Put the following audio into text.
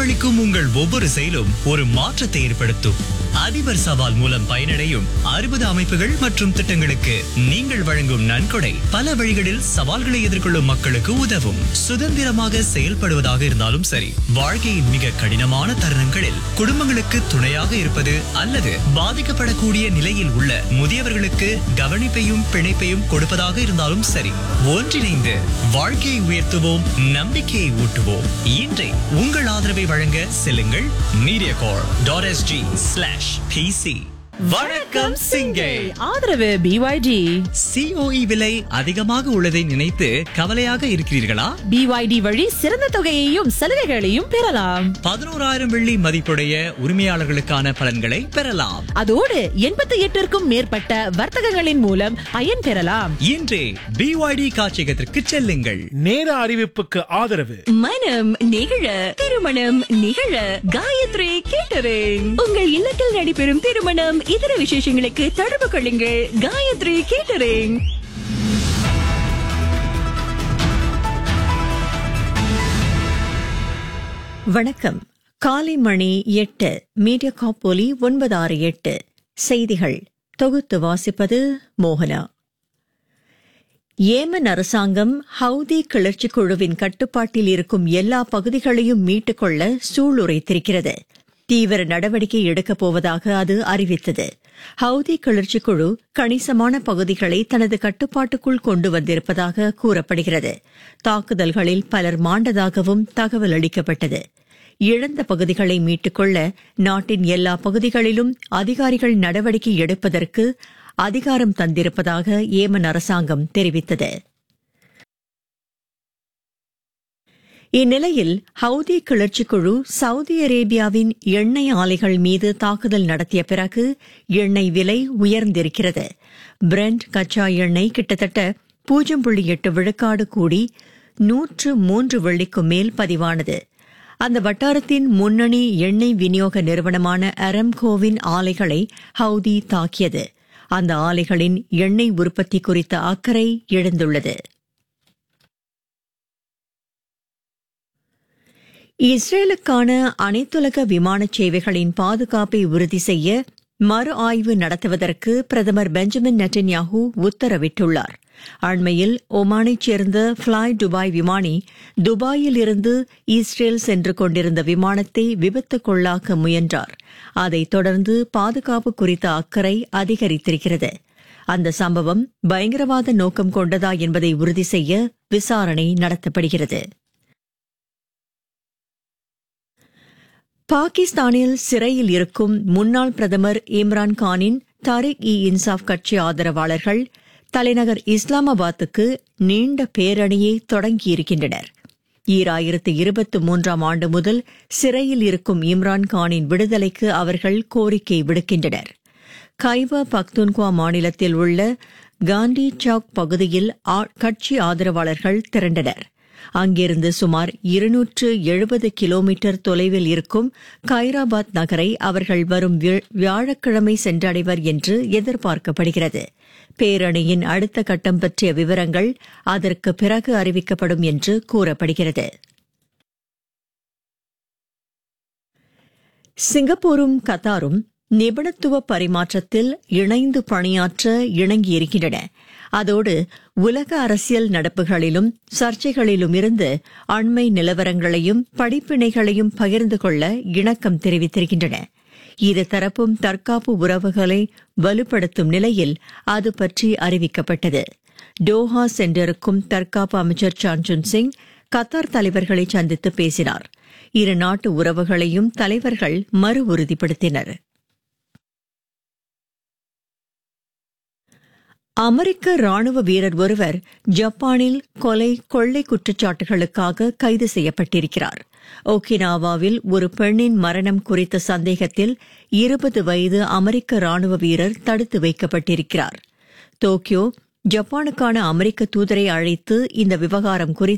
உணவளிக்கும் உங்கள் ஒவ்வொரு செயலும் ஒரு மாற்றத்தை ஏற்படுத்தும் அதிபர் சவால் மூலம் பயனடையும் அறுபது அமைப்புகள் மற்றும் திட்டங்களுக்கு நீங்கள் வழங்கும் நன்கொடை பல வழிகளில் சவால்களை எதிர்கொள்ளும் மக்களுக்கு உதவும் சுதந்திரமாக செயல்படுவதாக இருந்தாலும் சரி வாழ்க்கையின் மிக கடினமான தருணங்களில் குடும்பங்களுக்கு துணையாக இருப்பது அல்லது பாதிக்கப்படக்கூடிய நிலையில் உள்ள முதியவர்களுக்கு கவனிப்பையும் பிணைப்பையும் கொடுப்பதாக இருந்தாலும் சரி ஒன்றிணைந்து வாழ்க்கையை உயர்த்துவோம் நம்பிக்கையை ஊட்டுவோம் இன்றை உங்கள் ஆதரவை வழங்க செல்லுங்கள் Mediacorp dot SG slash PC வணக்கம் சிங்கை ஆதரவு பிஒய்டி சிஓஇ விலை அதிகமாக உள்ளதை நினைத்து கவலையாக இருக்கிறீர்களா பிஒய்டி வழி சிறந்த தொகையையும் சலுகைகளையும் பெறலாம் பதினோராயிரம் வெள்ளி மதிப்புடைய உரிமையாளர்களுக்கான பலன்களை பெறலாம் அதோடு எண்பத்தி எட்டிற்கும் மேற்பட்ட வர்த்தகங்களின் மூலம் பயன் பெறலாம் இன்றே பிஒய்டி காட்சியகத்திற்கு செல்லுங்கள் நேர அறிவிப்புக்கு ஆதரவு மனம் நிகழ திருமணம் நிகழ காயத்ரி கேட்டரிங் உங்கள் இல்லத்தில் நடைபெறும் திருமணம் இதர விசேஷங்களுக்கு தொடர்பு கொள்ளுங்கள் காயத்ரி கேட்டரிங் வணக்கம் காலை மணி எட்டு மீடியா காப்போலி ஒன்பது ஆறு எட்டு செய்திகள் தொகுத்து வாசிப்பது மோகனா ஏமன் அரசாங்கம் ஹவுதி கிளர்ச்சி குழுவின் கட்டுப்பாட்டில் இருக்கும் எல்லா பகுதிகளையும் மீட்டுக் கொள்ள சூளுரைத்திருக்கிறது தீவிர நடவடிக்கை எடுக்கப் போவதாக அது அறிவித்தது ஹவுதி கிளர்ச்சி குழு கணிசமான பகுதிகளை தனது கட்டுப்பாட்டுக்குள் கொண்டு வந்திருப்பதாக கூறப்படுகிறது தாக்குதல்களில் பலர் மாண்டதாகவும் தகவல் அளிக்கப்பட்டது இழந்த பகுதிகளை மீட்டுக்கொள்ள நாட்டின் எல்லா பகுதிகளிலும் அதிகாரிகள் நடவடிக்கை எடுப்பதற்கு அதிகாரம் தந்திருப்பதாக ஏமன் அரசாங்கம் தெரிவித்தது இந்நிலையில் ஹவுதி கிளர்ச்சி குழு சவுதி அரேபியாவின் எண்ணெய் ஆலைகள் மீது தாக்குதல் நடத்திய பிறகு எண்ணெய் விலை உயர்ந்திருக்கிறது பிரெண்ட் கச்சா எண்ணெய் கிட்டத்தட்ட பூஜ்ஜியம் புள்ளி எட்டு விழுக்காடு கூடி நூற்று மூன்று வெள்ளிக்கு மேல் பதிவானது அந்த வட்டாரத்தின் முன்னணி எண்ணெய் விநியோக நிறுவனமான அரம்கோவின் ஆலைகளை ஹவுதி தாக்கியது அந்த ஆலைகளின் எண்ணெய் உற்பத்தி குறித்த அக்கறை எழுந்துள்ளது இஸ்ரேலுக்கான அனைத்துலக விமான சேவைகளின் பாதுகாப்பை உறுதி செய்ய மறு ஆய்வு நடத்துவதற்கு பிரதமர் பெஞ்சமின் நெட்டன்யாஹூ உத்தரவிட்டுள்ளார் அண்மையில் ஒமானைச் சேர்ந்த ஃபிளாய் துபாய் விமானி துபாயில் இருந்து இஸ்ரேல் சென்று கொண்டிருந்த விமானத்தை விபத்துக்குள்ளாக்க முயன்றார் அதைத் தொடர்ந்து பாதுகாப்பு குறித்த அக்கறை அதிகரித்திருக்கிறது அந்த சம்பவம் பயங்கரவாத நோக்கம் கொண்டதா என்பதை உறுதி செய்ய விசாரணை நடத்தப்படுகிறது பாகிஸ்தானில் சிறையில் இருக்கும் முன்னாள் பிரதமர் இம்ரான் கானின் தாரிக் இ இன்சாப் கட்சி ஆதரவாளர்கள் தலைநகர் இஸ்லாமாபாத்துக்கு நீண்ட பேரணியை தொடங்கியிருக்கின்றனர் ஈராயிரத்து இருபத்தி மூன்றாம் ஆண்டு முதல் சிறையில் இருக்கும் இம்ரான் கானின் விடுதலைக்கு அவர்கள் கோரிக்கை விடுக்கின்றனர் கைபா பக்துன்குவா மாநிலத்தில் உள்ள காந்தி சவுக் பகுதியில் கட்சி ஆதரவாளர்கள் திரண்டனர் அங்கிருந்து சுமார் இருநூற்று எழுபது கிலோமீட்டர் தொலைவில் இருக்கும் கைராபாத் நகரை அவர்கள் வரும் வியாழக்கிழமை சென்றடைவர் என்று எதிர்பார்க்கப்படுகிறது பேரணியின் அடுத்த கட்டம் பற்றிய விவரங்கள் அதற்கு பிறகு அறிவிக்கப்படும் என்று கூறப்படுகிறது சிங்கப்பூரும் கத்தாரும் நிபுணத்துவ பரிமாற்றத்தில் இணைந்து பணியாற்ற இணங்கியிருக்கின்றன அதோடு உலக அரசியல் நடப்புகளிலும் சர்ச்சைகளிலும் இருந்து அண்மை நிலவரங்களையும் படிப்பினைகளையும் பகிர்ந்து கொள்ள இணக்கம் தெரிவித்திருக்கின்றன இரு தரப்பும் தற்காப்பு உறவுகளை வலுப்படுத்தும் நிலையில் அது பற்றி அறிவிக்கப்பட்டது டோஹா சென்றிருக்கும் தற்காப்பு அமைச்சர் சான்சுன் சிங் கத்தார் தலைவர்களை சந்தித்து பேசினார் இரு நாட்டு உறவுகளையும் தலைவர்கள் மறு உறுதிப்படுத்தினர் அமெரிக்க ராணுவ வீரர் ஒருவர் ஜப்பானில் கொலை கொள்ளை குற்றச்சாட்டுகளுக்காக கைது செய்யப்பட்டிருக்கிறார் ஓகினாவாவில் ஒரு பெண்ணின் மரணம் குறித்த சந்தேகத்தில் இருபது வயது அமெரிக்க ராணுவ வீரர் தடுத்து வைக்கப்பட்டிருக்கிறார் டோக்கியோ ஜப்பானுக்கான அமெரிக்க தூதரை அழைத்து இந்த விவகாரம் குறித்து